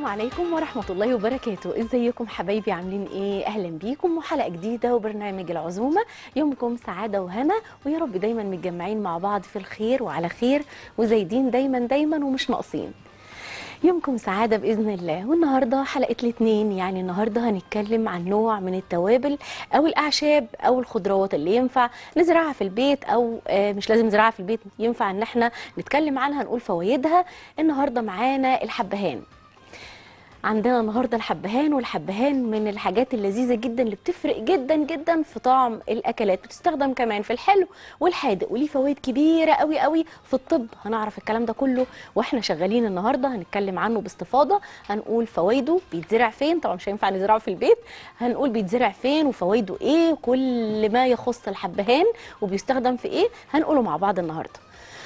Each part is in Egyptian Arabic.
عليكم ورحمة الله وبركاته ازيكم حبايبي عاملين ايه اهلا بيكم وحلقة جديدة وبرنامج العزومة يومكم سعادة وهنا ويا رب دايما متجمعين مع بعض في الخير وعلى خير وزايدين دايما دايما ومش ناقصين يومكم سعادة بإذن الله والنهاردة حلقة الاثنين يعني النهاردة هنتكلم عن نوع من التوابل أو الأعشاب أو الخضروات اللي ينفع نزرعها في البيت أو آه، مش لازم نزرعها في البيت ينفع إن احنا نتكلم عنها نقول فوائدها النهاردة معانا الحبهان عندنا النهارده الحبهان والحبهان من الحاجات اللذيذه جدا اللي بتفرق جدا جدا في طعم الاكلات بتستخدم كمان في الحلو والحادق وليه فوائد كبيره قوي قوي في الطب هنعرف الكلام ده كله واحنا شغالين النهارده هنتكلم عنه باستفاضه هنقول فوائده بيتزرع فين طبعا مش هينفع نزرعه في البيت هنقول بيتزرع فين وفوائده ايه كل ما يخص الحبهان وبيستخدم في ايه هنقوله مع بعض النهارده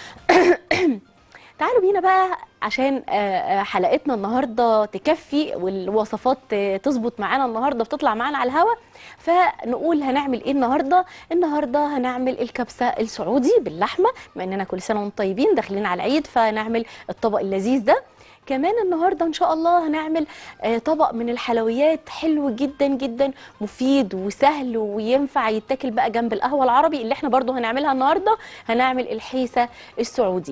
تعالوا بينا بقى عشان آه، آه، حلقتنا النهارده تكفي والوصفات آه، تظبط معانا النهارده بتطلع معانا على الهوا فنقول هنعمل ايه النهارده النهارده هنعمل الكبسه السعودي باللحمه بما اننا كل سنه وانتم طيبين داخلين على العيد فنعمل الطبق اللذيذ ده كمان النهارده ان شاء الله هنعمل آه، طبق من الحلويات حلو جدا جدا مفيد وسهل وينفع يتاكل بقى جنب القهوه العربي اللي احنا برضو هنعملها النهارده هنعمل الحيسه السعودي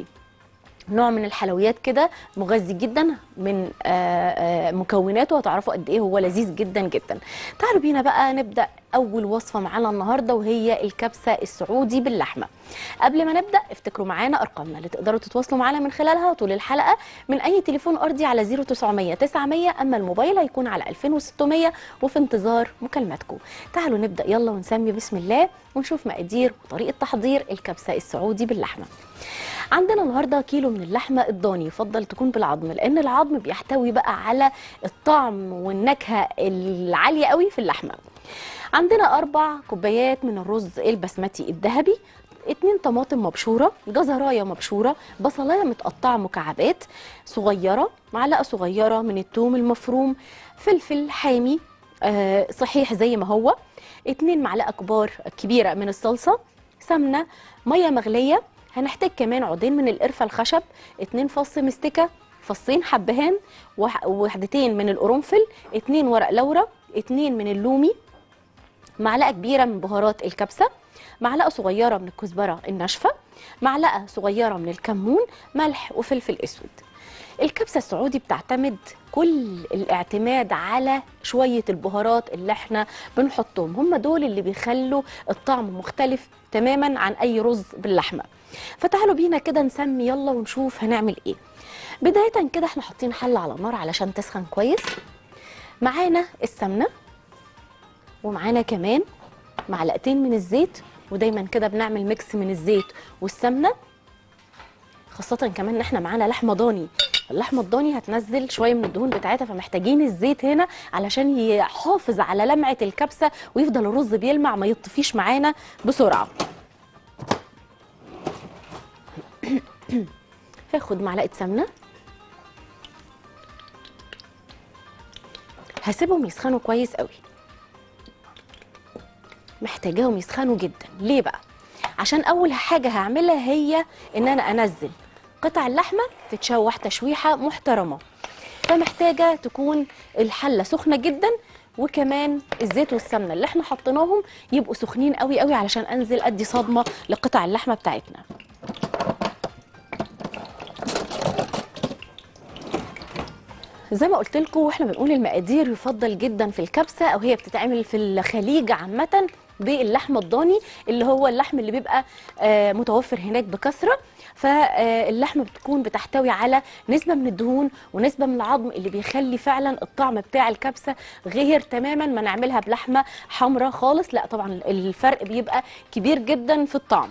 نوع من الحلويات كده مغذي جدا من آه، آه، مكوناته هتعرفوا قد ايه هو لذيذ جدا جدا تعالوا بينا بقى نبدا اول وصفه معانا النهارده وهي الكبسه السعودي باللحمه قبل ما نبدا افتكروا معانا ارقامنا اللي تقدروا تتواصلوا معانا من خلالها طول الحلقه من اي تليفون ارضي على 0900 900 اما الموبايل هيكون على 2600 وفي انتظار مكالماتكم تعالوا نبدا يلا ونسمي بسم الله ونشوف مقادير وطريقه تحضير الكبسه السعودي باللحمه عندنا النهارده كيلو من اللحمه الضاني يفضل تكون بالعظم لان العظم بيحتوي بقى على الطعم والنكهه العاليه قوي في اللحمه عندنا اربع كوبايات من الرز البسمتي الذهبي اتنين طماطم مبشوره جزرايه مبشوره بصلايه متقطعه مكعبات صغيره معلقه صغيره من الثوم المفروم فلفل حامي آه صحيح زي ما هو اتنين معلقه كبار كبيره من الصلصه سمنه ميه مغليه هنحتاج كمان عودين من القرفه الخشب اتنين فص مستكه فصين حبهان وح- وحدتين من القرنفل اتنين ورق لورا اتنين من اللومي معلقه كبيره من بهارات الكبسه معلقه صغيره من الكزبره الناشفه معلقه صغيره من الكمون ملح وفلفل اسود الكبسه السعودي بتعتمد كل الاعتماد على شويه البهارات اللي احنا بنحطهم هم دول اللي بيخلوا الطعم مختلف تماما عن اي رز باللحمه فتعالوا بينا كده نسمي يلا ونشوف هنعمل ايه بدايه كده احنا حاطين حله على النار علشان تسخن كويس معانا السمنه ومعانا كمان معلقتين من الزيت ودايما كده بنعمل ميكس من الزيت والسمنه خاصة كمان ان احنا معانا لحمة ضاني اللحمة الضاني هتنزل شوية من الدهون بتاعتها فمحتاجين الزيت هنا علشان يحافظ على لمعة الكبسة ويفضل الرز بيلمع ما يطفيش معانا بسرعة هاخد معلقة سمنة هسيبهم يسخنوا كويس قوي محتاجاهم يسخنوا جدا ليه بقى عشان اول حاجه هعملها هي ان انا انزل قطع اللحمه تتشوح تشويحه محترمه فمحتاجه تكون الحله سخنه جدا وكمان الزيت والسمنه اللي احنا حطيناهم يبقوا سخنين قوي قوي علشان انزل ادي صدمه لقطع اللحمه بتاعتنا زي ما قلت لكم واحنا بنقول المقادير يفضل جدا في الكبسه او هي بتتعمل في الخليج عامه باللحم الضاني اللي هو اللحم اللي بيبقى آه، متوفر هناك بكثره فاللحمه بتكون بتحتوي على نسبه من الدهون ونسبه من العظم اللي بيخلي فعلا الطعم بتاع الكبسه غير تماما ما نعملها بلحمه حمراء خالص لا طبعا الفرق بيبقى كبير جدا في الطعم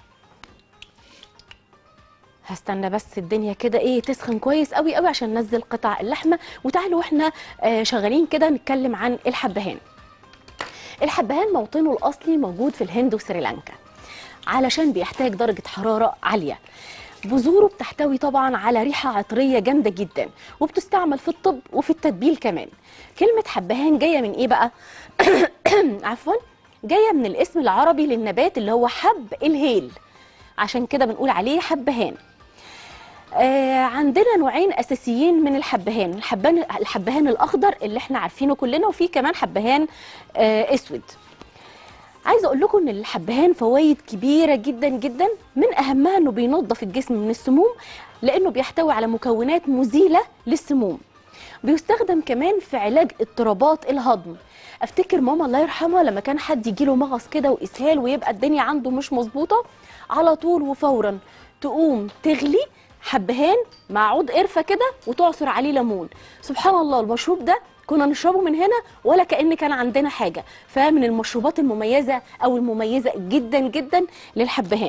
هستنى بس الدنيا كده ايه تسخن كويس قوي قوي عشان ننزل قطع اللحمه وتعالوا واحنا آه شغالين كده نتكلم عن الحبهان الحبهان موطنه الاصلي موجود في الهند وسريلانكا علشان بيحتاج درجه حراره عاليه بذوره بتحتوي طبعا على ريحه عطريه جامده جدا وبتستعمل في الطب وفي التتبيل كمان كلمه حبهان جايه من ايه بقى عفوا جايه من الاسم العربي للنبات اللي هو حب الهيل عشان كده بنقول عليه حبهان آه عندنا نوعين اساسيين من الحبهان الحبهان الحبهان الاخضر اللي احنا عارفينه كلنا وفي كمان حبهان آه اسود عايزه اقول لكم ان الحبهان فوائد كبيره جدا جدا من اهمها انه بينظف الجسم من السموم لانه بيحتوي على مكونات مزيله للسموم بيستخدم كمان في علاج اضطرابات الهضم افتكر ماما الله يرحمها لما كان حد يجيله مغص كده واسهال ويبقى الدنيا عنده مش مظبوطه على طول وفورا تقوم تغلي حبهان مع عود قرفه كده وتعصر عليه ليمون سبحان الله المشروب ده كنا نشربه من هنا ولا كأن كان عندنا حاجه فمن المشروبات المميزه او المميزه جدا جدا للحبهان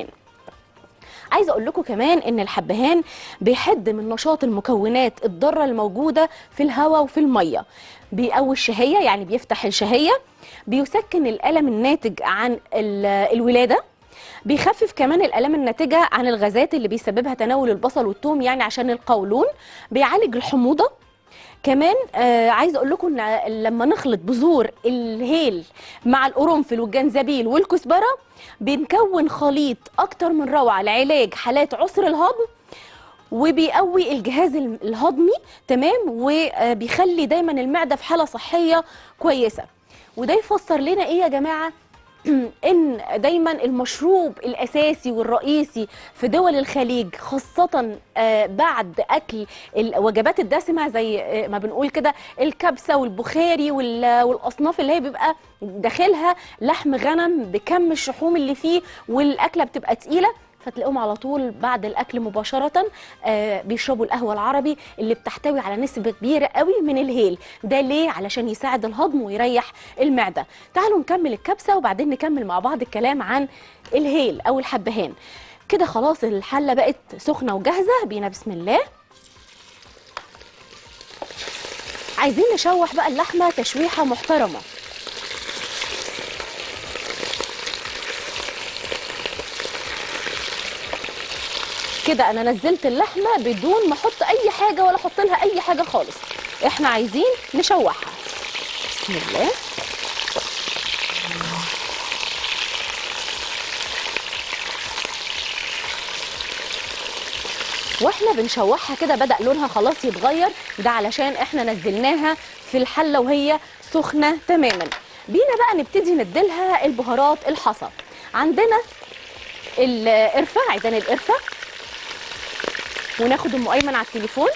عايزه اقول لكم كمان ان الحبهان بيحد من نشاط المكونات الضاره الموجوده في الهواء وفي الميه بيقوي الشهيه يعني بيفتح الشهيه بيسكن الالم الناتج عن ال- الولاده بيخفف كمان الالام الناتجه عن الغازات اللي بيسببها تناول البصل والثوم يعني عشان القولون بيعالج الحموضه كمان آه عايزه اقول لكم ان لما نخلط بذور الهيل مع القرنفل والجنزبيل والكزبره بنكون خليط اكتر من روعه لعلاج حالات عسر الهضم وبيقوي الجهاز ال- الهضمي تمام وبيخلي دايما المعده في حاله صحيه كويسه وده يفسر لنا ايه يا جماعه ان دايما المشروب الاساسي والرئيسي في دول الخليج خاصه آه، بعد اكل الوجبات الدسمه زي آه، ما بنقول كده الكبسه والبخاري وال- والاصناف اللي هي بيبقى داخلها لحم غنم بكم الشحوم اللي فيه والاكله بتبقى تقيله فتلاقيهم على طول بعد الاكل مباشره آه بيشربوا القهوه العربي اللي بتحتوي على نسبه كبيره قوي من الهيل ده ليه علشان يساعد الهضم ويريح المعده تعالوا نكمل الكبسه وبعدين نكمل مع بعض الكلام عن الهيل او الحبهان كده خلاص الحله بقت سخنه وجاهزه بينا بسم الله عايزين نشوح بقى اللحمه تشويحه محترمه كده انا نزلت اللحمه بدون ما احط اي حاجه ولا احط لها اي حاجه خالص احنا عايزين نشوحها بسم الله واحنا بنشوحها كده بدا لونها خلاص يتغير ده علشان احنا نزلناها في الحله وهي سخنه تماما بينا بقى نبتدي نديلها البهارات الحصى عندنا القرفه عيدان القرفه وناخد ام ايمن على التليفون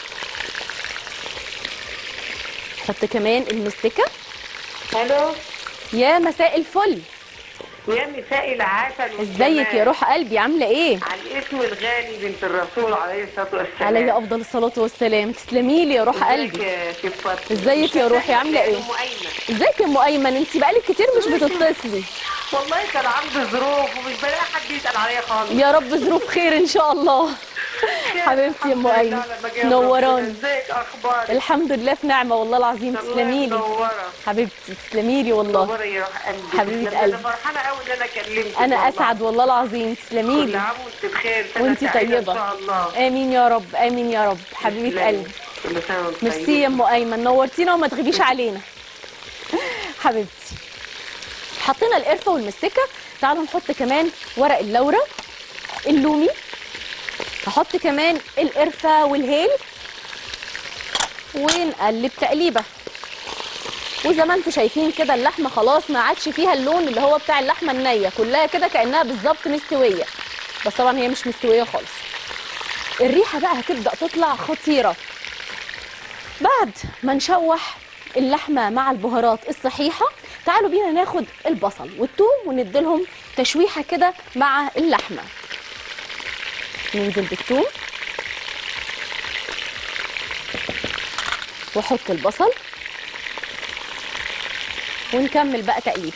حط كمان المستكه الو يا مساء الفل يا مساء العسل ازيك يا روح قلبي عامله ايه على الاسم الغالي بنت الرسول عليه الصلاه والسلام علي افضل الصلاه والسلام تسلمي لي يا روح ازيك قلبي يا شيف فاطمة؟ ازيك يا روحي، عاملة ايه؟ ام ايمن ازيك يا ام ايمن انت بقالك كتير مش بتتصلي والله كان عندي ظروف ومش بلاقي حد يسال عليا خالص يا رب ظروف خير ان شاء الله حبيبتي يا ام الحمد ايمن لله لما جه نوراني ربنا. ازيك اخبارك الحمد لله في نعمه والله العظيم تسلمي لي منوره قلبي تسلمي لي والله منوره يا روح قلبي حبيبة ده قلبي. انا فرحانه قوي ان انا كلمتك انا والله. اسعد والله العظيم تسلمي كل لي عام وانت بخير سنة وانتي سعيدة طيبة. ان شاء الله امين يا رب امين يا رب حبيبه تسلمي. قلبي كل سنه وانت ميرسي يا ام ايمن نورتينا وما تغيبيش علينا حبيبتي حطينا القرفه والمستكه تعالوا نحط كمان ورق اللورة اللومي هحط كمان القرفه والهيل ونقلب تقليبه وزي ما انتم شايفين كده اللحمه خلاص ما عادش فيها اللون اللي هو بتاع اللحمه النيه كلها كده كانها بالظبط مستويه بس طبعا هي مش مستويه خالص الريحه بقى هتبدا تطلع خطيره بعد ما نشوح اللحمه مع البهارات الصحيحه تعالوا بينا ناخد البصل والثوم ونديلهم تشويحه كده مع اللحمه ننزل بالثوم واحط البصل ونكمل بقى تقليب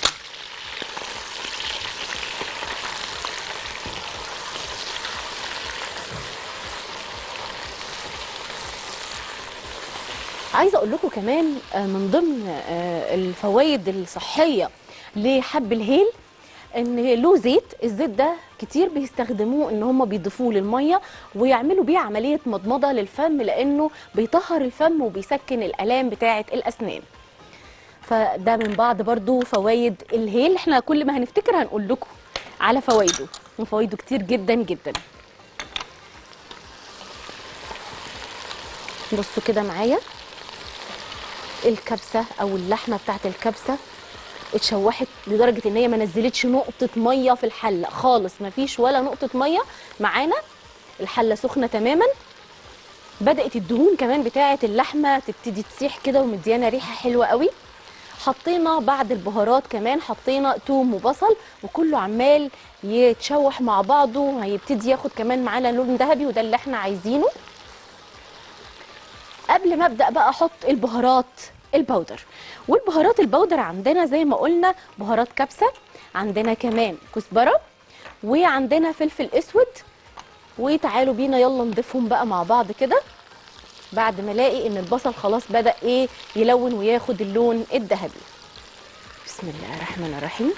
عايزه اقول لكم كمان آه، من ضمن آه، الفوائد الصحيه لحب الهيل ان له زيت الزيت ده كتير بيستخدموه ان هم بيضيفوه للميه ويعملوا بيه عمليه مضمضه للفم لانه بيطهر الفم وبيسكن الالام بتاعه الاسنان فده من بعض برضو فوائد الهيل احنا كل ما هنفتكر هنقول لكم على فوائده وفوائده كتير جدا جدا بصوا كده معايا الكبسه او اللحمه بتاعت الكبسه اتشوحت لدرجه ان هي ما نزلتش نقطه ميه في الحله خالص ما فيش ولا نقطه ميه معانا الحله سخنه تماما بدات الدهون كمان بتاعه اللحمه تبتدي تسيح كده ومديانا ريحه حلوه قوي حطينا بعد البهارات كمان حطينا توم وبصل وكله عمال يتشوح مع بعضه هيبتدي ياخد كمان معانا لون ذهبي وده اللي احنا عايزينه قبل ما ابدا بقى احط البهارات البودر والبهارات البودر عندنا زي ما قلنا بهارات كبسه عندنا كمان كزبره وعندنا فلفل اسود وتعالوا بينا يلا نضيفهم بقى مع بعض كده بعد ما الاقي ان البصل خلاص بدا ايه يلون وياخد اللون الذهبي بسم الله الرحمن الرحيم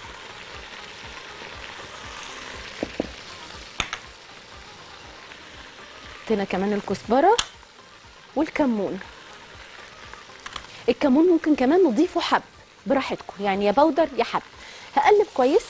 حطينا كمان الكزبره والكمون الكمون ممكن كمان نضيفه حب براحتكم يعني يا بودر يا حب هقلب كويس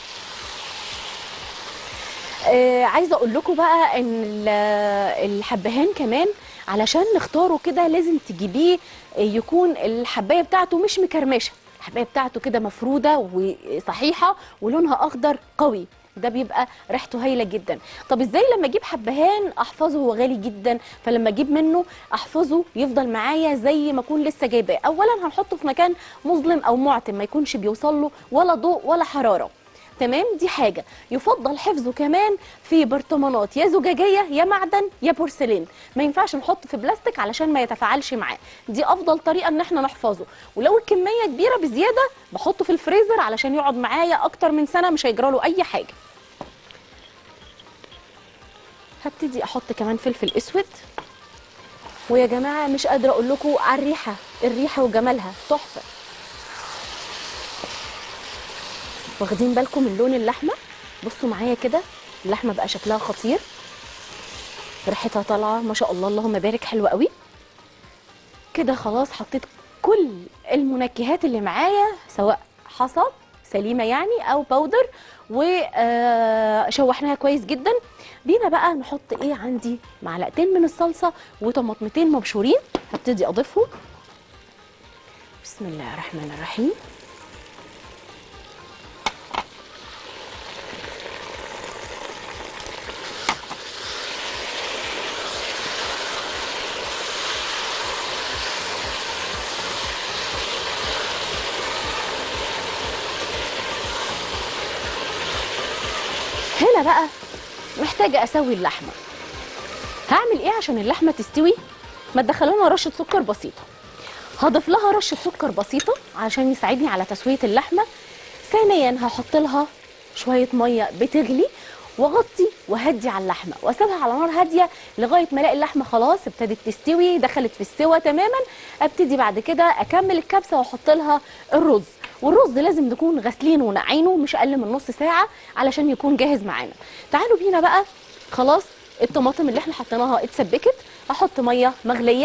آه عايزه اقول لكم بقى ان ال- الحبهان كمان علشان نختاره كده لازم تجيبيه يكون الحبايه بتاعته مش مكرمشه الحبايه بتاعته كده مفروده وصحيحه ولونها اخضر قوي ده بيبقى ريحته هايله جدا طب ازاي لما اجيب حبهان احفظه هو غالي جدا فلما اجيب منه احفظه يفضل معايا زي ما اكون لسه جايباه اولا هنحطه في مكان مظلم او معتم ما يكونش بيوصل له ولا ضوء ولا حراره تمام دي حاجه يفضل حفظه كمان في برطمانات يا زجاجيه يا معدن يا بورسلين ما ينفعش نحطه في بلاستيك علشان ما يتفاعلش معاه دي افضل طريقه ان احنا نحفظه ولو الكميه كبيره بزياده بحطه في الفريزر علشان يقعد معايا اكتر من سنه مش هيجرى له اي حاجه هبتدي احط كمان فلفل اسود ويا جماعه مش قادره اقول لكم على الريحه الريحه وجمالها تحفه واخدين بالكم من لون اللحمه بصوا معايا كده اللحمه بقى شكلها خطير ريحتها طالعه ما شاء الله اللهم بارك حلوه قوي كده خلاص حطيت كل المنكهات اللي معايا سواء حصى سليمه يعني او باودر وشوحناها كويس جدا بينا بقى نحط ايه عندي معلقتين من الصلصه وطماطمتين مبشورين هبتدي اضيفهم بسم الله الرحمن الرحيم هنا بقى محتاجه اسوي اللحمه هعمل ايه عشان اللحمه تستوي ما تدخلونا رشه سكر بسيطه هضيف لها رشه سكر بسيطه عشان يساعدني على تسويه اللحمه ثانيا هحط لها شويه ميه بتغلي واغطي وهدي على اللحمه واسيبها على نار هاديه لغايه ما الاقي اللحمه خلاص ابتدت تستوي دخلت في السوا تماما ابتدي بعد كده اكمل الكبسه واحط لها الرز والرز لازم نكون غاسلينه ونقعينه مش اقل من نص ساعه علشان يكون جاهز معانا تعالوا بينا بقى خلاص الطماطم اللي احنا حطيناها اتسبكت احط ميه مغليه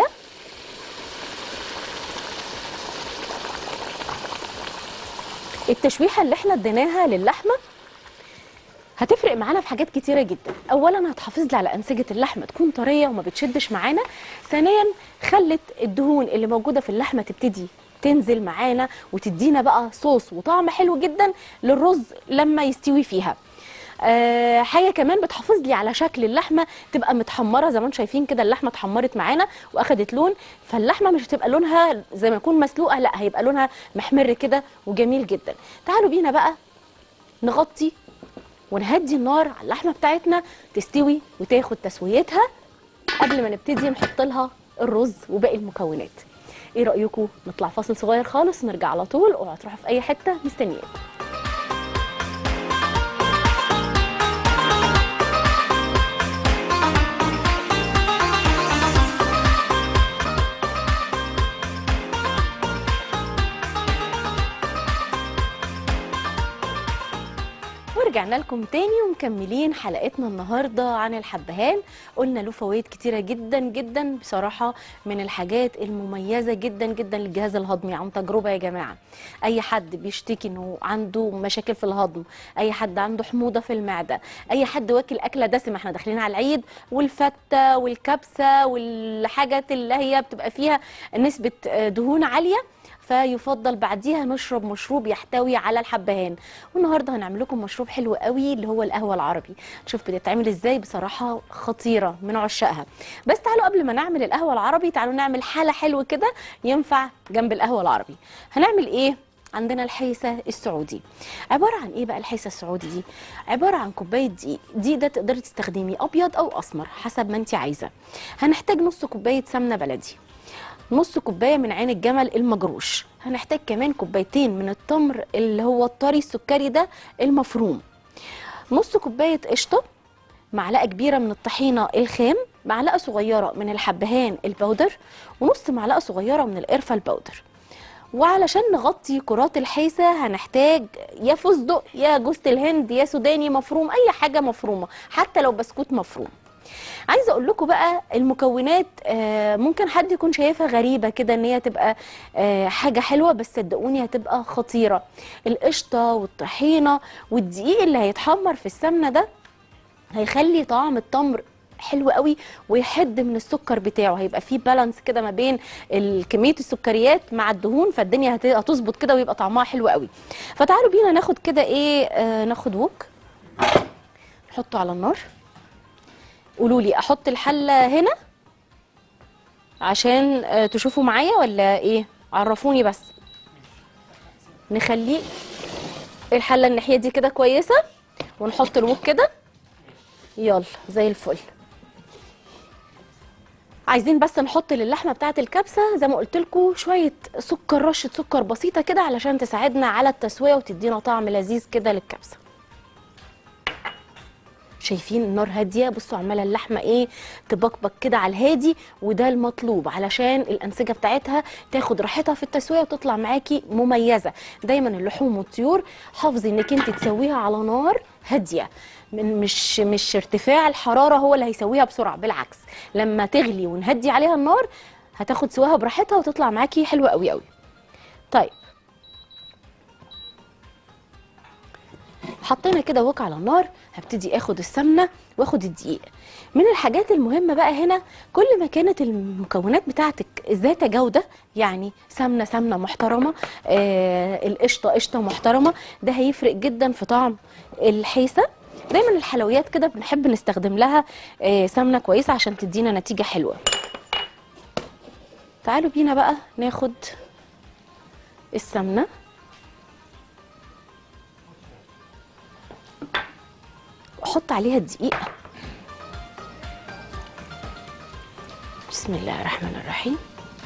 التشويحه اللي احنا اديناها للحمه هتفرق معانا في حاجات كتيره جدا اولا هتحافظ لي على انسجه اللحمه تكون طريه وما بتشدش معانا ثانيا خلت الدهون اللي موجوده في اللحمه تبتدي تنزل معانا وتدينا بقى صوص وطعم حلو جدا للرز لما يستوي فيها أه حاجه كمان بتحافظ لي على شكل اللحمه تبقى متحمره زي ما انتم شايفين كده اللحمه اتحمرت معانا واخدت لون فاللحمه مش هتبقى لونها زي ما يكون مسلوقه لا هيبقى لونها محمر كده وجميل جدا تعالوا بينا بقى نغطي ونهدي النار على اللحمه بتاعتنا تستوي وتاخد تسويتها قبل ما نبتدي نحط لها الرز وباقي المكونات ايه رايكم نطلع فاصل صغير خالص ونرجع على طول اوعوا تروحوا في اي حته مستنياكم ورجعنا لكم تاني ومكملين حلقتنا النهارده عن الحبهان قلنا له فوائد كتيره جدا جدا بصراحه من الحاجات المميزه جدا جدا للجهاز الهضمي عن تجربه يا جماعه اي حد بيشتكي انه عنده مشاكل في الهضم اي حد عنده حموضه في المعده اي حد واكل اكله دسمه احنا داخلين على العيد والفته والكبسه والحاجات اللي هي بتبقى فيها نسبه دهون عاليه فيفضل بعديها نشرب مشروب يحتوي على الحبهان والنهارده هنعمل لكم مشروب حلو قوي اللي هو القهوه العربي شوف بتتعمل ازاي بصراحه خطيره من عشاقها بس تعالوا قبل ما نعمل القهوه العربي تعالوا نعمل حاله حلوه كده ينفع جنب القهوه العربي هنعمل ايه عندنا الحيسه السعودي عباره عن ايه بقى الحيسه السعودي دي عباره عن كوبايه دقيق دي ده تقدري تستخدمي ابيض او اسمر حسب ما انت عايزه هنحتاج نص كوبايه سمنه بلدي نص كوبايه من عين الجمل المجروش هنحتاج كمان كوبايتين من التمر اللي هو الطري السكري ده المفروم نص كوبايه قشطه معلقه كبيره من الطحينه الخام معلقه صغيره من الحبهان البودر ونص معلقه صغيره من القرفه البودر وعلشان نغطي كرات الحيسه هنحتاج يا فستق يا جوز الهند يا سوداني مفروم اي حاجه مفرومه حتى لو بسكوت مفروم عايزه اقول لكم بقى المكونات آه، ممكن حد يكون شايفها غريبه كده ان هي تبقى آه، حاجه حلوه بس صدقوني هتبقى خطيره القشطه والطحينه والدقيق اللي هيتحمر في السمنه ده هيخلي طعم التمر حلو قوي ويحد من السكر بتاعه هيبقى فيه بالانس كده ما بين ال- كميه السكريات مع الدهون فالدنيا هت- هتظبط كده ويبقى طعمها حلو قوي فتعالوا بينا ناخد كده ايه آه ناخد وok نحطه على النار قولوا لي احط الحله هنا عشان آه، تشوفوا معايا ولا ايه عرفوني بس نخليه الحله الناحيه دي كده كويسه ونحط الوك كده يلا زي الفل عايزين بس نحط للحمه بتاعه الكبسه زي ما قلت لكم شويه سكر رشه سكر بسيطه كده علشان تساعدنا على التسويه وتدينا طعم لذيذ كده للكبسه شايفين النار هاديه بصوا عماله اللحمه ايه تبقبق كده على الهادي وده المطلوب علشان الانسجه بتاعتها تاخد راحتها في التسويه وتطلع معاكي مميزه دايما اللحوم والطيور حافظي انك انت تسويها على نار هاديه من مش مش ارتفاع الحراره هو اللي هيسويها بسرعه بالعكس لما تغلي ونهدي عليها النار هتاخد سواها براحتها وتطلع معاكي حلوه قوي قوي طيب حطينا كده وك على النار هبتدي اخد السمنه واخد الدقيق من الحاجات المهمه بقى هنا كل ما كانت المكونات بتاعتك ذات جوده يعني سمنه سمنه محترمه آه القشطه قشطه محترمه ده هيفرق جدا في طعم الحيسه دايما الحلويات كده بنحب نستخدم لها آه سمنه كويسه عشان تدينا نتيجه حلوه تعالوا بينا بقى ناخد السمنه احط عليها الدقيق بسم الله الرحمن الرحيم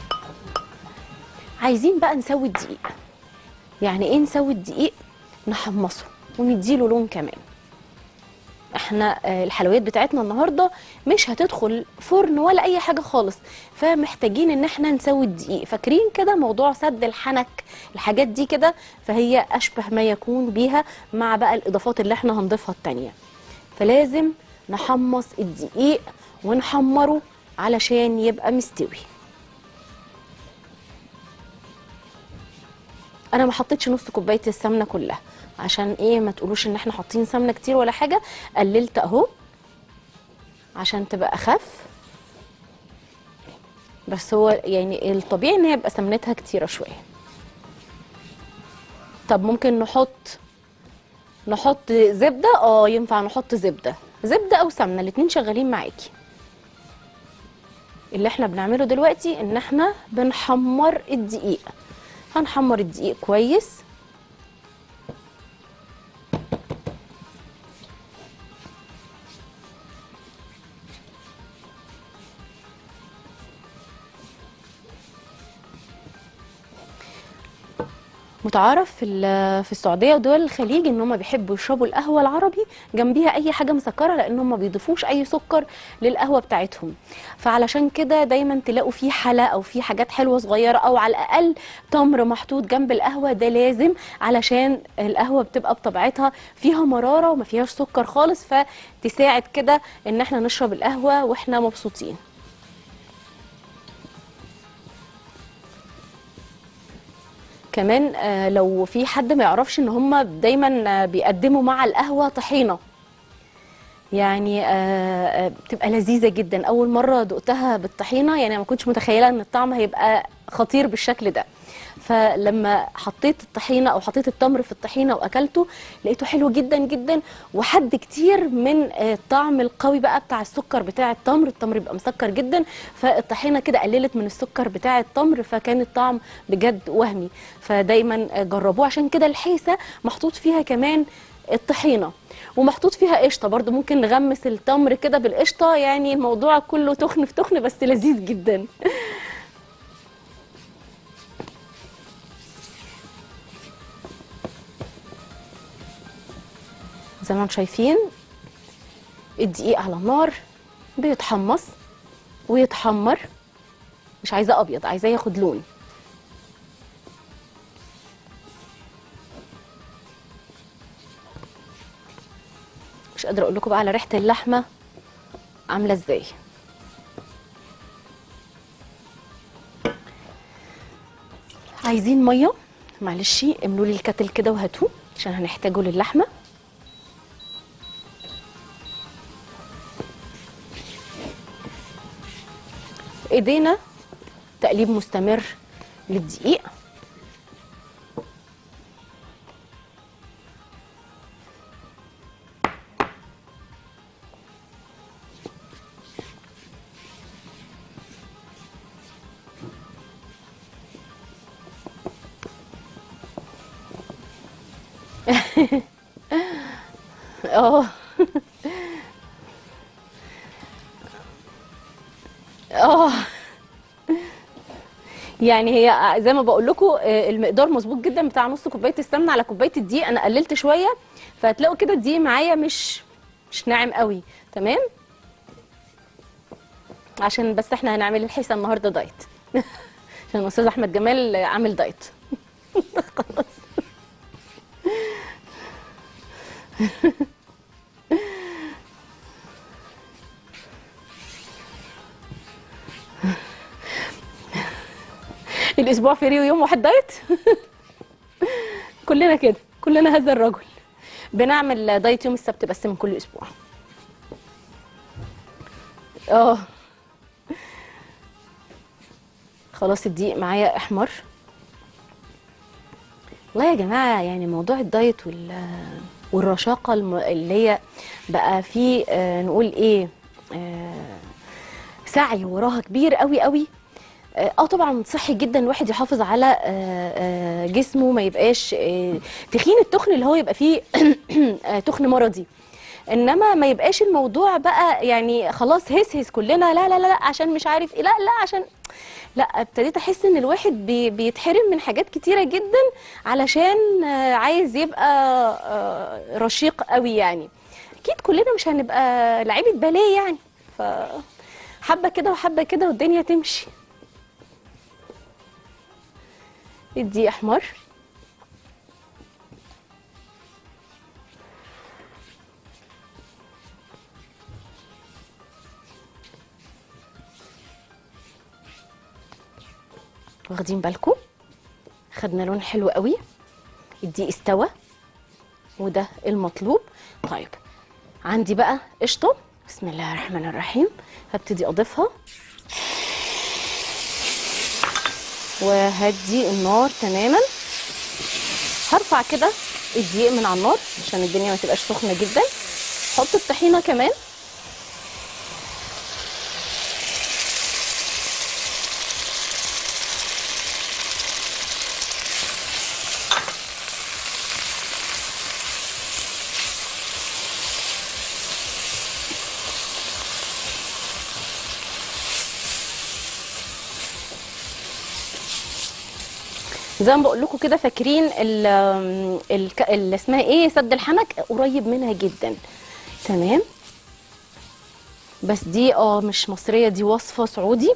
عايزين بقى نسوي الدقيق يعني ايه نسوي الدقيق نحمصه ونديله لون كمان احنا آه، الحلويات بتاعتنا النهارده مش هتدخل فرن ولا اي حاجه خالص فمحتاجين ان احنا نسوي الدقيق فاكرين كده موضوع سد الحنك الحاجات دي كده فهي اشبه ما يكون بيها مع بقى الاضافات اللي احنا هنضيفها التانيه فلازم نحمص الدقيق ونحمره علشان يبقى مستوي انا ما حطيتش نص كوبايه السمنه كلها عشان ايه ما تقولوش ان احنا حاطين سمنه كتير ولا حاجه قللت اهو عشان تبقى اخف بس هو يعني الطبيعي ان هي يبقى سمنتها كتيره شويه طب ممكن نحط نحط زبده اه ينفع نحط زبده زبده او سمنه الاتنين شغالين معاكي اللي احنا بنعمله دلوقتي ان احنا بنحمر الدقيق هنحمر الدقيق كويس متعارف في ال- في السعوديه ودول الخليج ان هم بيحبوا يشربوا القهوه العربي جنبيها اي حاجه مسكره لان هم ما بيضيفوش اي سكر للقهوه بتاعتهم فعلشان كده دايما تلاقوا في حلا او في حاجات حلوه صغيره او على الاقل تمر محطوط جنب القهوه ده لازم علشان القهوه بتبقى بطبيعتها فيها مراره وما فيهاش سكر خالص فتساعد كده ان احنا نشرب القهوه واحنا مبسوطين كمان آه، لو في حد ما يعرفش ان هم دايما آه، بيقدموا مع القهوه طحينه يعني آه، آه، بتبقى لذيذه جدا اول مره دقتها بالطحينه يعني ما كنتش متخيله ان الطعم هيبقى خطير بالشكل ده فلما حطيت الطحينه او حطيت التمر في الطحينه واكلته لقيته حلو جدا جدا وحد كتير من آه، الطعم القوي بقى بتاع السكر بتاع التمر التمر يبقى مسكر جدا فالطحينه كده قللت من السكر بتاع التمر فكان الطعم بجد وهمي فدايما آه، جربوه عشان كده الحيسه محطوط فيها كمان الطحينه ومحطوط فيها قشطه برضو ممكن نغمس التمر كده بالقشطه يعني الموضوع كله تخن في تخن بس لذيذ جدا زي ما انتم شايفين الدقيق على النار بيتحمص ويتحمر مش عايزاه ابيض عايزاه ياخد لون مش قادره اقول لكم بقى على ريحه اللحمه عامله ازاي عايزين ميه معلش املوا لي الكتل كده وهاتوه عشان هنحتاجه للحمه ايدينا تقليب مستمر للدقيق اه اه يعني هي زي ما بقول لكم المقدار مظبوط جدا بتاع نص كوبايه السمنه على كوبايه الدقيق انا قللت شويه فهتلاقوا كده الدقيق معايا مش مش ناعم قوي تمام عشان بس احنا هنعمل الحصه النهارده دايت عشان الاستاذ احمد جمال عامل دايت خلاص الاسبوع فري ويوم واحد دايت كلنا كده كلنا هذا الرجل بنعمل دايت يوم السبت بس من كل اسبوع اه خلاص الدقيق معايا احمر والله يا جماعه يعني موضوع الدايت وال والرشاقه الم- اللي هي بقى فيه آه نقول ايه آه سعي وراها كبير قوي قوي اه آه، طبعا صحي جدا الواحد يحافظ على آه، آه، جسمه ما يبقاش آه، تخين التخن اللي هو يبقى فيه آه، تخن مرضي انما ما يبقاش الموضوع بقى يعني خلاص هس هس كلنا لا لا لا لا عشان مش عارف ايه لا لا عشان لا ابتديت احس ان الواحد بي بيتحرم من حاجات كتيره جدا علشان آه، عايز يبقى آه، رشيق قوي يعني اكيد كلنا مش هنبقى لعيبه باليه يعني ف حبه كده وحبه كده والدنيا تمشي الدقيق احمر واخدين بالكم خدنا لون حلو قوي الدقيق استوى وده المطلوب طيب عندي بقى قشطه بسم الله الرحمن الرحيم هبتدي اضيفها وهدي النار تماما هرفع كده الدقيق من على النار عشان الدنيا ما تبقاش سخنه جدا حط الطحينه كمان زي ما بقول لكم كده فاكرين ال ال ال- اسمها ايه سد الحنك قريب منها جدا تمام بس دي اه مش مصريه دي وصفه سعودي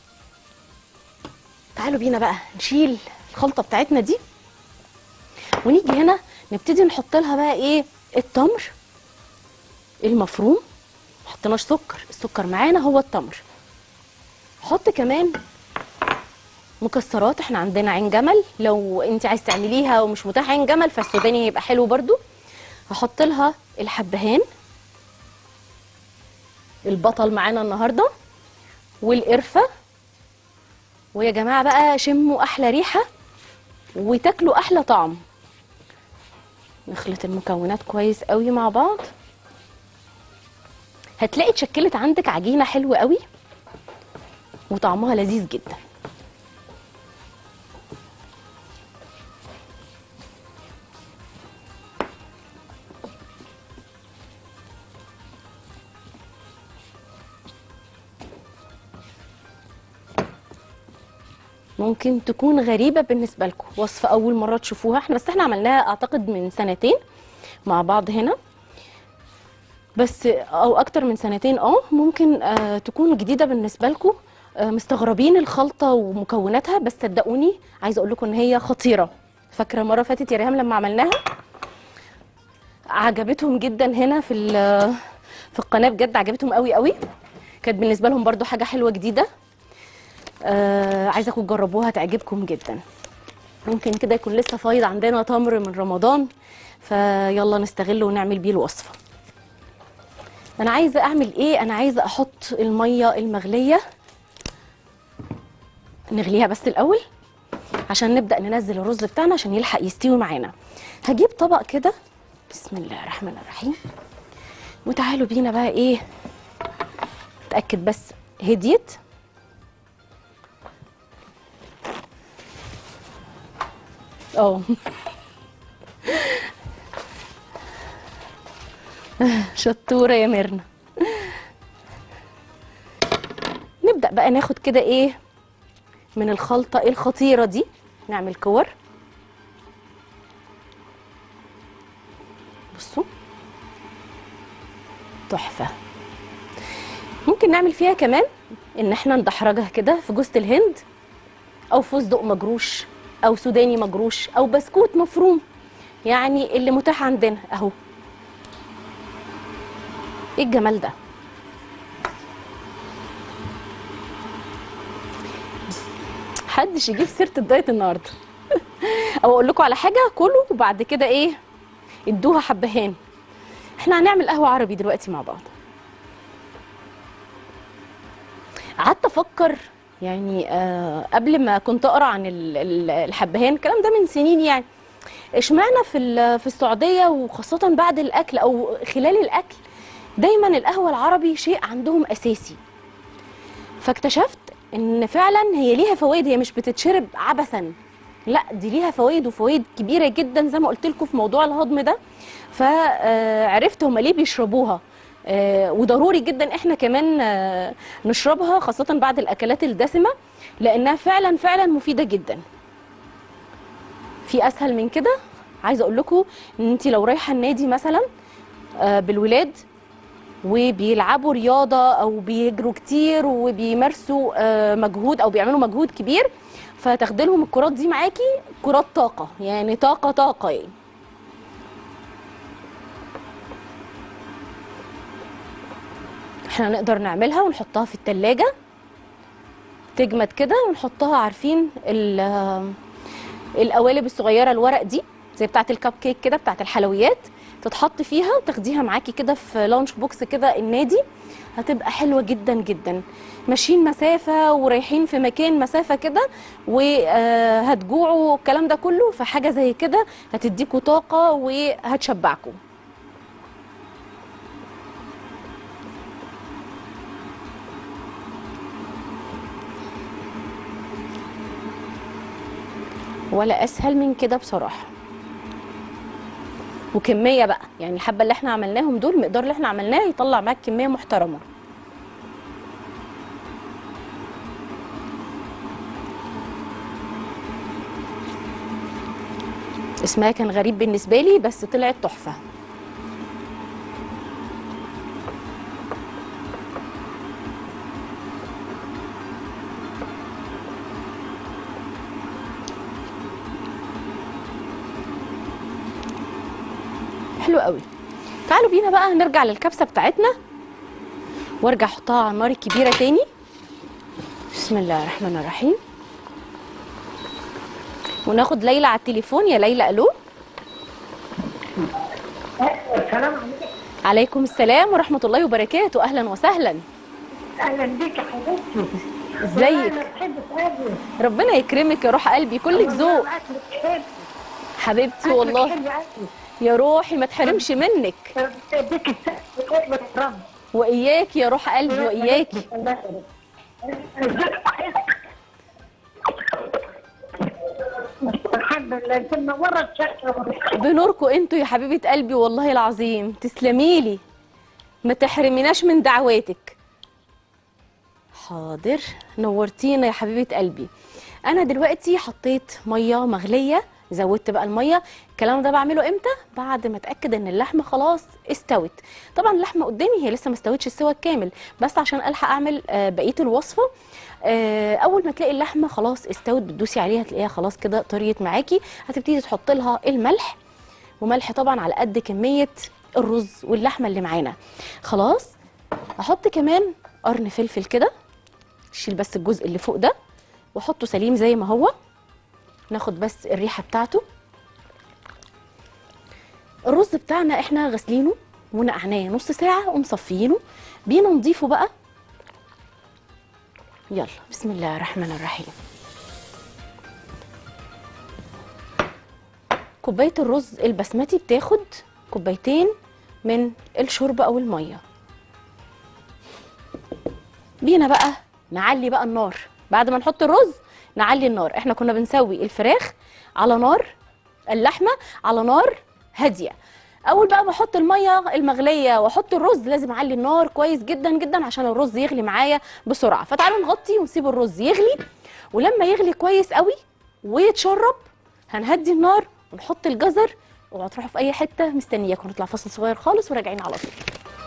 تعالوا بينا بقى نشيل الخلطه بتاعتنا دي ونيجي هنا نبتدي نحط لها بقى ايه التمر المفروم ما حطيناش سكر السكر معانا هو التمر حط كمان مكسرات احنا عندنا عين جمل لو انت عايز تعمليها ومش متاح عين جمل فالسوداني هيبقى حلو برضو هحط لها الحبهان البطل معانا النهارده والقرفه ويا جماعه بقى شموا احلى ريحه وتاكلوا احلى طعم نخلط المكونات كويس قوي مع بعض هتلاقي اتشكلت عندك عجينه حلوه قوي وطعمها لذيذ جدا ممكن تكون غريبة بالنسبة لكم وصفة أول مرة تشوفوها احنا بس احنا عملناها أعتقد من سنتين مع بعض هنا بس أو أكتر من سنتين اه ممكن آه تكون جديدة بالنسبة لكم آه مستغربين الخلطة ومكوناتها بس صدقوني عايزة أقول لكم إن هي خطيرة فاكرة مرة فاتت يا ريهام لما عملناها عجبتهم جدا هنا في ال- في القناة بجد عجبتهم قوي قوي كانت بالنسبة لهم برضو حاجة حلوة جديدة آه عايزاكم تجربوها تعجبكم جدا ممكن كده يكون لسه فايض عندنا تمر من رمضان فيلا نستغله ونعمل بيه الوصفه انا عايزه اعمل ايه انا عايزه احط الميه المغليه نغليها بس الاول عشان نبدا ننزل الرز بتاعنا عشان يلحق يستوي معانا هجيب طبق كده بسم الله الرحمن الرحيم وتعالوا بينا بقى ايه اتاكد بس هديت اه شطوره يا ميرنا نبدا بقى ناخد كده ايه من الخلطه الخطيره دي نعمل كور بصوا تحفه ممكن نعمل فيها كمان ان احنا ندحرجها كده في جوز الهند او فستق مجروش او سوداني مجروش او بسكوت مفروم يعني اللي متاح عندنا اهو ايه الجمال ده محدش يجيب سيره الدايت النهارده او اقول لكم على حاجه كلوا وبعد كده ايه ادوها حبهان احنا هنعمل قهوه عربي دلوقتي مع بعض قعدت افكر يعني آه قبل ما كنت اقرا عن ال- ال- الحبهان الكلام ده من سنين يعني اشمعنى في ال- في السعوديه وخاصه بعد الاكل او خلال الاكل دايما القهوه العربي شيء عندهم اساسي فاكتشفت ان فعلا هي ليها فوائد هي مش بتتشرب عبثا لا دي ليها فوائد وفوائد كبيره جدا زي ما قلت لكم في موضوع الهضم ده فعرفت هما ليه بيشربوها آه، وضروري جدا احنا كمان آه، نشربها خاصه بعد الاكلات الدسمه لانها فعلا فعلا مفيده جدا في اسهل من كده عايزه اقول لكم ان انت لو رايحه النادي مثلا آه، بالولاد وبيلعبوا رياضه او بيجروا كتير وبيمارسوا آه، مجهود او بيعملوا مجهود كبير فتاخدي لهم الكرات دي معاكي كرات طاقه يعني طاقه طاقه يعني احنا نقدر نعملها ونحطها في التلاجة تجمد كده ونحطها عارفين ال- القوالب الصغيره الورق دي زي بتاعه الكب كيك كده بتاعه الحلويات تتحط فيها وتاخديها معاكي كده في لانش بوكس كده النادي هتبقى حلوه جدا جدا ماشيين مسافه ورايحين في مكان مسافه كده وهتجوعوا الكلام ده كله فحاجه زي كده هتديكوا طاقه وهتشبعكم ولا اسهل من كده بصراحه وكميه بقى يعني الحبه اللي احنا عملناهم دول المقدار اللي احنا عملناه يطلع معاك كميه محترمه اسمها كان غريب بالنسبه لي بس طلعت تحفه حلو قوي تعالوا بينا بقى نرجع للكبسه بتاعتنا وارجع احطها على النار الكبيره تاني بسم الله الرحمن الرحيم وناخد ليلى على التليفون يا ليلى الو السلام عليكم عليكم السلام ورحمه الله وبركاته اهلا وسهلا اهلا بيك يا حبيبتي ازيك؟ انا بحبك قوي ربنا يكرمك يا روح قلبي كلك ذوق اكلك حلو حبيبتي أكلك والله حلو قوي يا روحي ما تحرمش منك اديك السقف وقوة رب واياك يا روح قلبي واياكي الله يخليك. الحمد لله انت منوره الشقه بنوركم انتوا يا حبيبه قلبي والله العظيم تسلميلي ما تحرميناش من دعواتك حاضر نورتينا يا حبيبه قلبي انا دلوقتي حطيت ميه مغليه زودت بقى الميه الكلام ده بعمله امتى بعد ما اتاكد ان اللحمه خلاص استوت طبعا اللحمه قدامي هي لسه ما استوتش السوا الكامل بس عشان الحق اعمل آه، بقيه الوصفه آه، اول ما تلاقي اللحمه خلاص استوت بتدوسي عليها تلاقيها خلاص كده طريت معاكي هتبتدي تحط لها الملح وملح طبعا على قد كميه الرز واللحمه اللي معانا خلاص احط كمان قرن فلفل كده شيل بس الجزء اللي فوق ده واحطه سليم زي ما هو ناخد بس الريحه بتاعته الرز بتاعنا احنا غاسلينه ونقعناه نص ساعه ومصفيينه بينا نضيفه بقى يلا بسم الله الرحمن الرحيم كوبايه الرز البسمتي بتاخد كوبايتين من الشوربه او الميه بينا بقى نعلي بقى النار بعد ما نحط الرز نعلي النار احنا كنا بنسوي الفراخ على نار اللحمه على نار هاديه اول بقى ما احط الميه المغليه واحط الرز لازم اعلي النار كويس جدا جدا عشان الرز يغلي معايا بسرعه فتعالوا نغطي ونسيب الرز يغلي ولما يغلي كويس قوي ويتشرب هنهدي النار ونحط الجزر اوعوا تروحوا في اي حته مستنياكم نطلع فاصل صغير خالص وراجعين على طول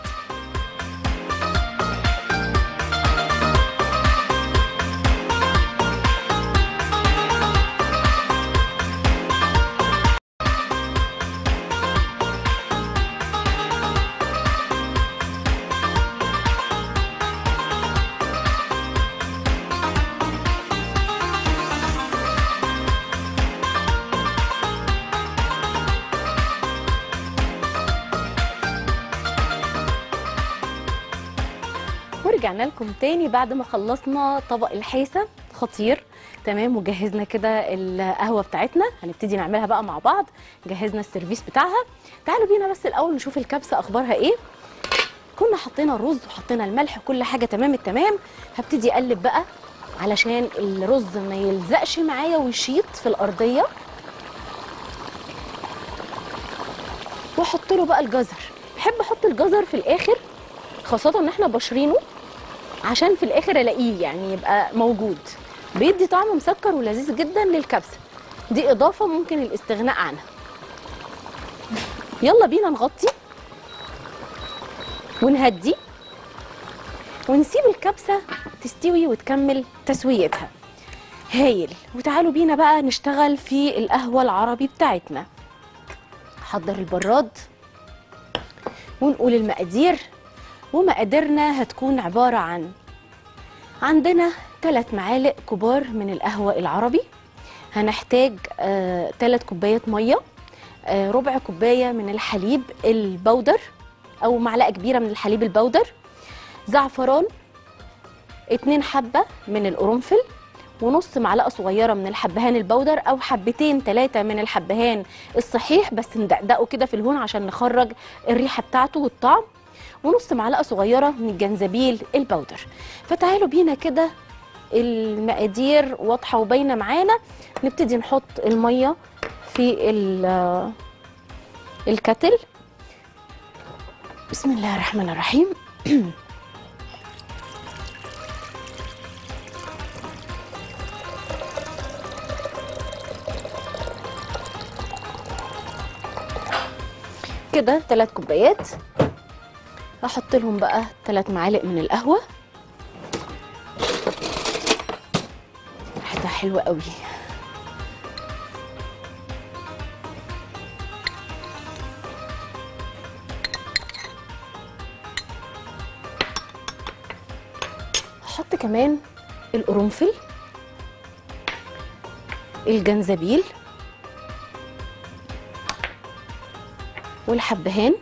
ورجعنا لكم تاني بعد ما خلصنا طبق الحيسه خطير تمام وجهزنا كده القهوه بتاعتنا هنبتدي نعملها بقى مع بعض جهزنا السيرفيس بتاعها تعالوا بينا بس الاول نشوف الكبسه اخبارها ايه كنا حطينا الرز وحطينا الملح وكل حاجه تمام التمام هبتدي اقلب بقى علشان الرز ما يلزقش معايا ويشيط في الارضيه واحط له بقى الجزر بحب احط الجزر في الاخر خاصه ان احنا بشرينه عشان في الاخر الاقيه يعني يبقى موجود بيدي طعم مسكر ولذيذ جدا للكبسه دي اضافه ممكن الاستغناء عنها يلا بينا نغطي ونهدي ونسيب الكبسه تستوي وتكمل تسويتها هايل وتعالوا بينا بقى نشتغل في القهوه العربي بتاعتنا حضر البراد ونقول المقادير ومقاديرنا هتكون عبارة عن عندنا ثلاث معالق كبار من القهوة العربي هنحتاج آه، ثلاث كوبايات مية آه، ربع كوباية من الحليب البودر أو معلقة كبيرة من الحليب البودر زعفران اتنين حبة من القرنفل ونص معلقة صغيرة من الحبهان البودر أو حبتين ثلاثة من الحبهان الصحيح بس ندقدقه كده في الهون عشان نخرج الريحة بتاعته والطعم ونص معلقه صغيره من الجنزبيل البودر فتعالوا بينا كده المقادير واضحه وباينه معانا نبتدي نحط الميه في ال- الكتل بسم الله الرحمن الرحيم كده ثلاث كوبايات هحط لهم بقى ثلاث معالق من القهوه ريحتها حلوه قوي هحط كمان القرنفل الجنزبيل والحبهان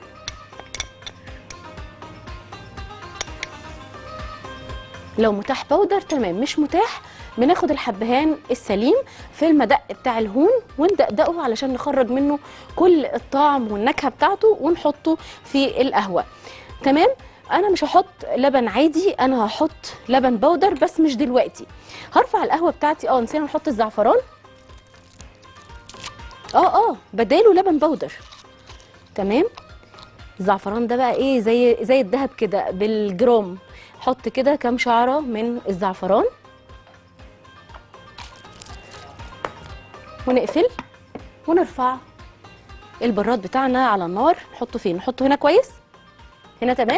لو متاح باودر تمام مش متاح بناخد الحبهان السليم في المدق بتاع الهون وندقدقه علشان نخرج منه كل الطعم والنكهه بتاعته ونحطه في القهوه تمام انا مش هحط لبن عادي انا هحط لبن بودر بس مش دلوقتي هرفع القهوه بتاعتي اه نسينا نحط الزعفران اه اه بداله لبن بودر تمام الزعفران ده بقى ايه زي زي الذهب كده بالجرام حط كده كام شعره من الزعفران ونقفل ونرفع البراد بتاعنا على النار نحطه فين نحطه هنا كويس هنا تمام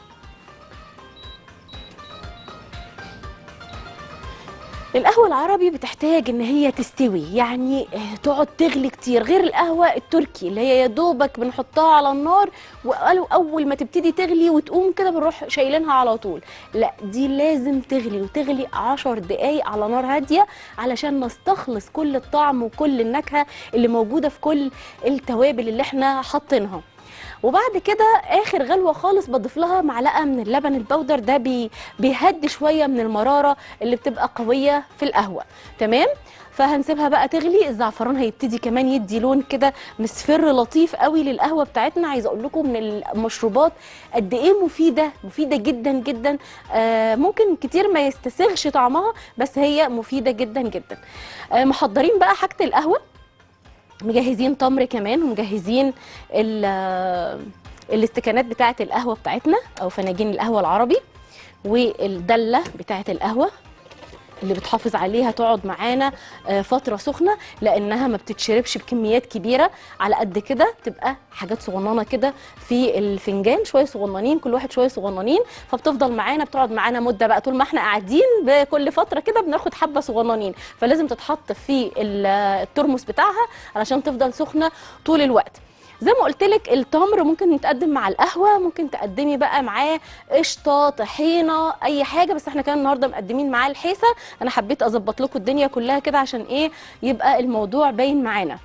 القهوة العربي بتحتاج ان هي تستوي يعني آه، تقعد تغلي كتير غير القهوة التركي اللي هي يا دوبك بنحطها على النار وقالوا اول ما تبتدي تغلي وتقوم كده بنروح شايلينها على طول لا دي لازم تغلي وتغلي عشر دقايق على نار هادية علشان نستخلص كل الطعم وكل النكهة اللي موجودة في كل التوابل اللي احنا حاطينها وبعد كده اخر غلوه خالص بضيف لها معلقه من اللبن البودر ده بي بيهدي شويه من المراره اللي بتبقى قويه في القهوه تمام فهنسيبها بقى تغلي الزعفران هيبتدي كمان يدي لون كده مصفر لطيف قوي للقهوه بتاعتنا عايزه اقول لكم من المشروبات قد ايه مفيده مفيده جدا جدا آه ممكن كتير ما يستسغش طعمها بس هي مفيده جدا جدا آه محضرين بقى حاجه القهوه مجهزين تمر كمان ومجهزين ال- الاستكانات بتاعه القهوه بتاعتنا او فناجين القهوه العربي والدله بتاعه القهوه اللي بتحافظ عليها تقعد معانا آه، فتره سخنه لانها ما بتتشربش بكميات كبيره على قد كده تبقى حاجات صغننه كده في الفنجان شويه صغننين كل واحد شويه صغننين فبتفضل معانا بتقعد معانا مده بقى طول ما احنا قاعدين بكل فتره كده بناخد حبه صغننين فلازم تتحط في ال- الترمس بتاعها علشان تفضل سخنه طول الوقت زي ما قلت لك التمر ممكن يتقدم مع القهوه ممكن تقدمي بقى معاه قشطه طحينه اي حاجه بس احنا كمان النهارده مقدمين معاه الحيسه انا حبيت اظبط لكم الدنيا كلها كده عشان ايه يبقى الموضوع باين معانا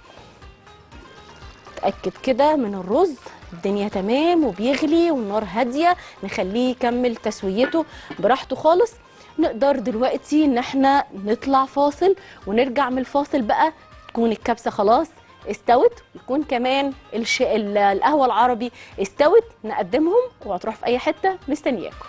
اتاكد كده من الرز الدنيا تمام وبيغلي والنار هاديه نخليه يكمل تسويته براحته خالص نقدر دلوقتي ان احنا نطلع فاصل ونرجع من الفاصل بقى تكون الكبسه خلاص استوت يكون كمان الش... ال- القهوه العربي استوت نقدمهم وهتروح في اي حته مستنياكم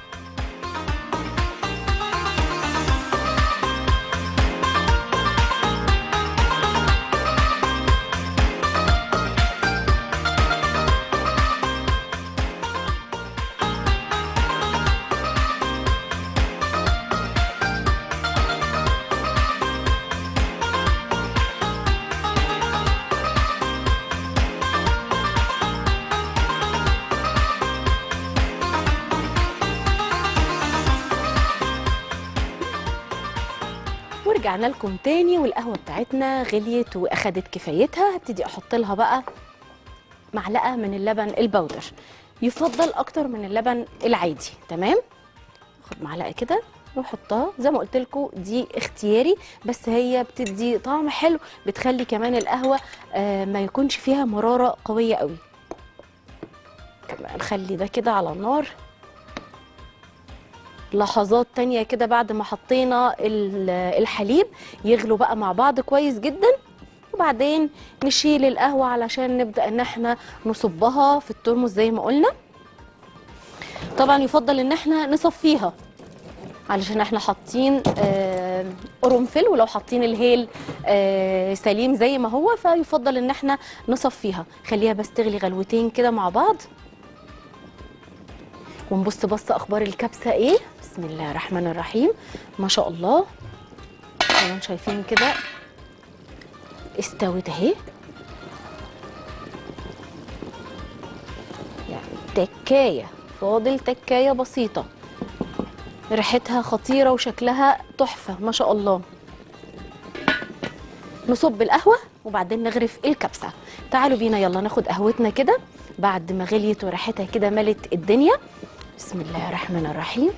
ورجعنا لكم تاني والقهوه بتاعتنا غليت واخدت كفايتها هبتدي احط لها بقى معلقه من اللبن البودر يفضل اكتر من اللبن العادي تمام خد معلقه كده واحطها زي ما قلت لكم دي اختياري بس هي بتدي طعم حلو بتخلي كمان القهوه آه ما يكونش فيها مراره قويه قوي كمان نخلي ده كده على النار لحظات تانية كده بعد ما حطينا ال- الحليب يغلوا بقى مع بعض كويس جدا وبعدين نشيل القهوة علشان نبدأ ان احنا نصبها في الترمس زي ما قلنا طبعا يفضل ان احنا نصفيها علشان احنا حاطين آه، قرنفل ولو حاطين الهيل آه، سليم زي ما هو فيفضل ان احنا نصفيها خليها بس تغلي غلوتين كده مع بعض ونبص بص اخبار الكبسه ايه بسم الله الرحمن الرحيم ما شاء الله كمان شايفين كده استوت اهي تكايه فاضل تكايه بسيطه ريحتها خطيره وشكلها تحفه ما شاء الله نصب القهوه وبعدين نغرف الكبسه تعالوا بينا يلا ناخد قهوتنا كده بعد ما غليت وريحتها كده ملت الدنيا بسم الله الرحمن الرحيم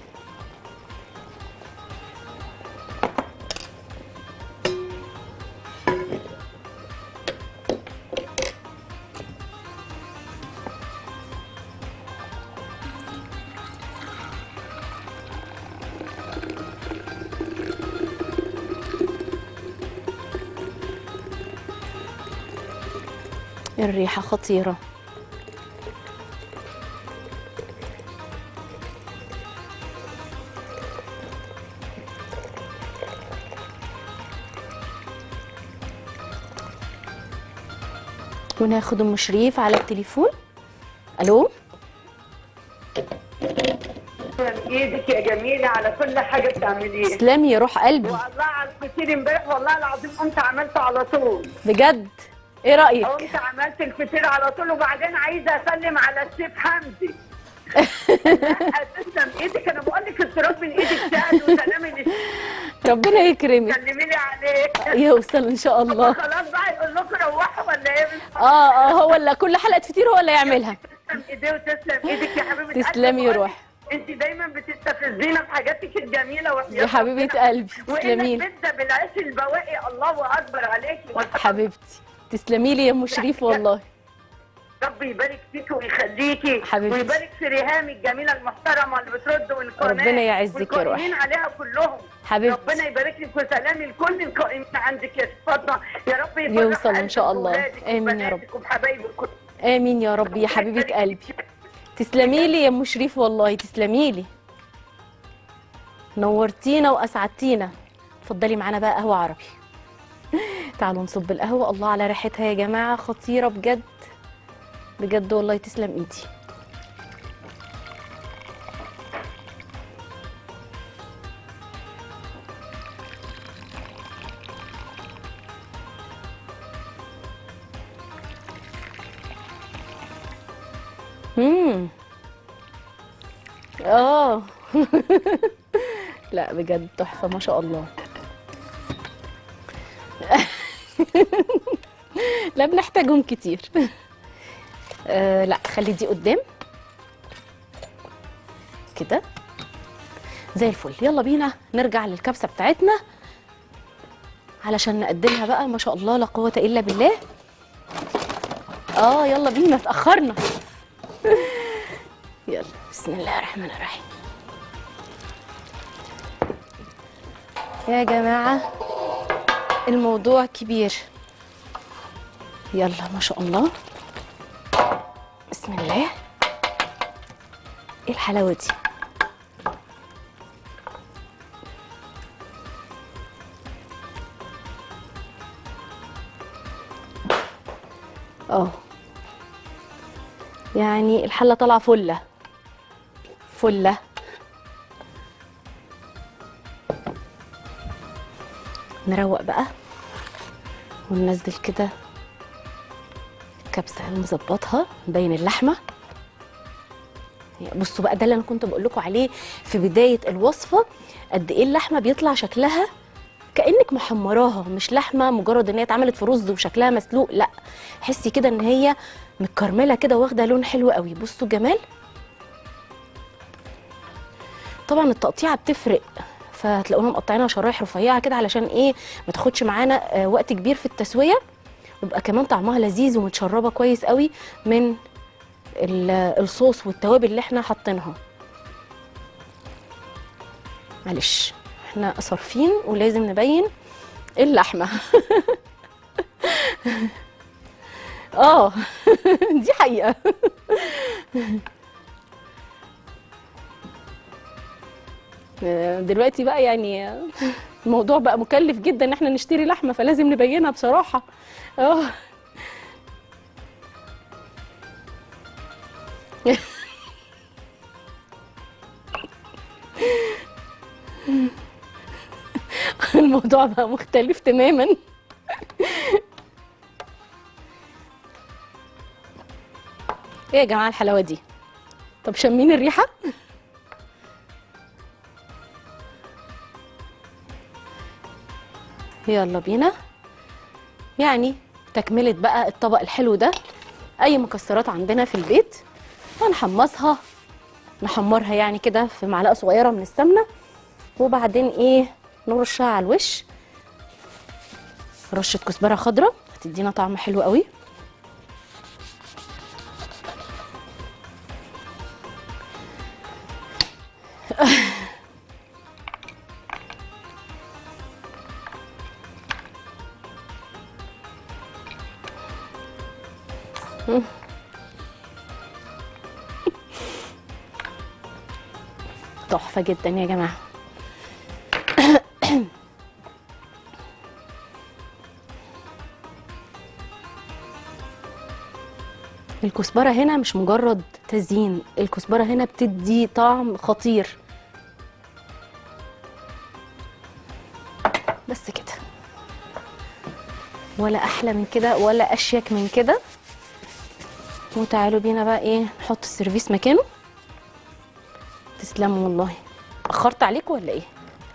الريحه خطيره وناخد ام شريف على التليفون الو تسلم ايدك يا جميله على كل حاجه بتعمليها تسلمي يا روح قلبي والله على الفطير امبارح والله العظيم قمت عملته على طول بجد ايه رايك قمت عملت الفطير على طول وبعدين عايزه اسلم على الشيف حمدي لا تسلم ايدك انا بقول لك التراب من ايدك سهل وسلامي للشيف ربنا يكرمك سلمي لي عليه يوصل ان شاء الله خلاص بقى يقول لكم روحوا ولا ايه اه اه هو اللي كل حلقه فطير هو اللي يعملها تسلم ايديه وتسلم ايدك يا حبيبه قلبي. تسلمي يا روح. انت دايما بتستفزينا بحاجاتك الجميله وحياة يا حبيبه ربنا. قلبي تسلمي وانك لي بتبدا بالعيش البواقي الله اكبر عليكي حبيبتي تسلمي لي يا ام شريف والله ربي يبارك فيكي ويخليكي حبيبتي. ويبارك في ريهام الجميله المحترمه اللي بترد والقناه ربنا يعزك يا روح. والقائمين عليها كلهم حبيبتي. ربنا يبارك لك وسلامي لكل القائمين عندك يا فاطمه يا رب يفرح يوصل إن شاء قلبك الله. وولادك آمين يا رب. وبناتك وبحبايبك كلهم. امين يا رب يا حبيبه قلبي تسلمي لي يا ام شريف والله تسلمي لي نورتينا واسعدتينا اتفضلي معانا بقى قهوه عربي تعالوا نصب القهوه الله على ريحتها يا جماعه خطيره بجد بجد والله تسلم ايدي امم اه لا بجد تحفه ما شاء الله لا بنحتاجهم كتير آه لا خلي دي قدام كده زي الفل يلا بينا نرجع للكبسه بتاعتنا علشان نقدمها بقى ما شاء الله لا قوه الا بالله اه يلا بينا اتاخرنا يلا بسم الله الرحمن الرحيم يا جماعة الموضوع كبير يلا ما شاء الله بسم الله ايه الحلاوة دي اه يعني الحلة طالعة فلة فلة نروق بقى وننزل كده الكبسة ونظبطها بين اللحمة بصوا بقى ده اللي انا كنت بقول لكم عليه في بداية الوصفة قد ايه اللحمة بيطلع شكلها كأنك محمراها مش لحمة مجرد ان هي اتعملت في رز وشكلها مسلوق لا حسي كده ان هي متكرملة كده واخدة لون حلو قوي بصوا جمال طبعا التقطيعه بتفرق فهتلاقونا مقطعينها شرايح رفيعه كده علشان ايه ما تاخدش معانا آه، وقت كبير في التسويه ويبقى كمان طعمها لذيذ ومتشربه كويس قوي من ال- الصوص والتوابل اللي احنا حاطينها معلش احنا صارفين ولازم نبين اللحمه اه دي حقيقه دلوقتي بقى يعني الموضوع بقى مكلف جدا ان احنا نشتري لحمه فلازم نبينها بصراحه اه الموضوع بقى مختلف تماما ايه يا جماعه الحلاوه دي طب شمين الريحه يلا بينا يعني تكمله بقى الطبق الحلو ده اي مكسرات عندنا في البيت هنحمصها نحمرها يعني كده في معلقه صغيره من السمنه وبعدين ايه نرشها على الوش رشه كزبره خضراء هتدينا طعم حلو قوي تحفه جدا يا جماعه الكزبره هنا مش مجرد تزيين الكزبره هنا بتدي طعم خطير بس كده ولا احلى من كده ولا اشيك من كده وتعالوا بينا بقى ايه نحط السيرفيس مكانه تسلموا والله اخرت عليكم ولا ايه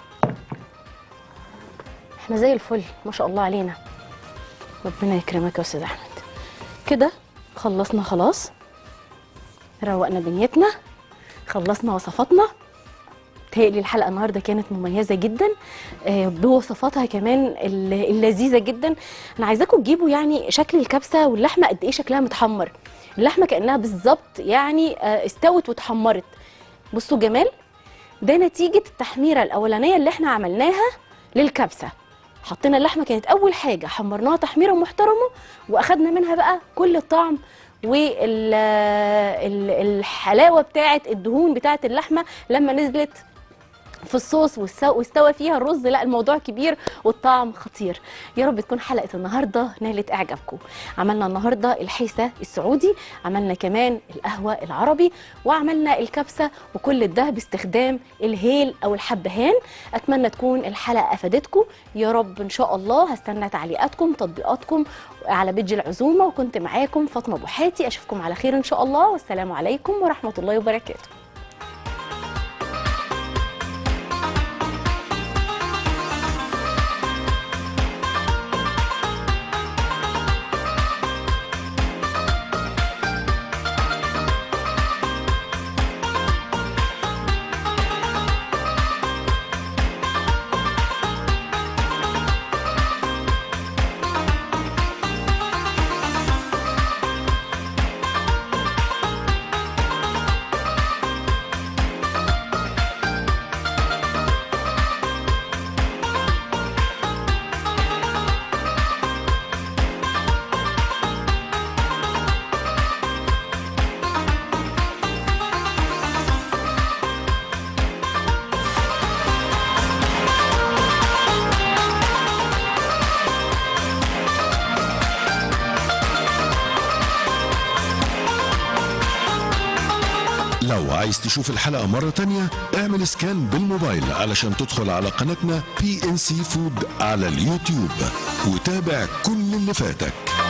احنا زي الفل ما شاء الله علينا ربنا يكرمك يا استاذ احمد كده خلصنا خلاص روقنا دنيتنا خلصنا وصفاتنا تهيألي الحلقه النهارده كانت مميزه جدا آه، بوصفاتها كمان ال- اللذيذه جدا انا عايزاكم تجيبوا يعني شكل الكبسه واللحمه قد ايه شكلها متحمر اللحمه كانها بالظبط يعني آه، استوت واتحمرت بصوا جمال ده نتيجه التحميره الاولانيه اللي احنا عملناها للكبسه حطينا اللحمه كانت اول حاجه حمرناها تحميره محترمه واخدنا منها بقى كل الطعم والحلاوه بتاعه الدهون بتاعه اللحمه لما نزلت في الصوص والسو- واستوى فيها الرز لا الموضوع كبير والطعم خطير يا رب تكون حلقه النهارده نالت اعجابكم عملنا النهارده الحيسه السعودي عملنا كمان القهوه العربي وعملنا الكبسه وكل ده باستخدام الهيل او الحبهان اتمنى تكون الحلقه افادتكم يا رب ان شاء الله هستنى تعليقاتكم تطبيقاتكم على بيج العزومه وكنت معاكم فاطمه بوحاتي اشوفكم على خير ان شاء الله والسلام عليكم ورحمه الله وبركاته لو عايز تشوف الحلقة مرة تانية اعمل سكان بالموبايل علشان تدخل على قناتنا بي ان سي فود على اليوتيوب وتابع كل اللي فاتك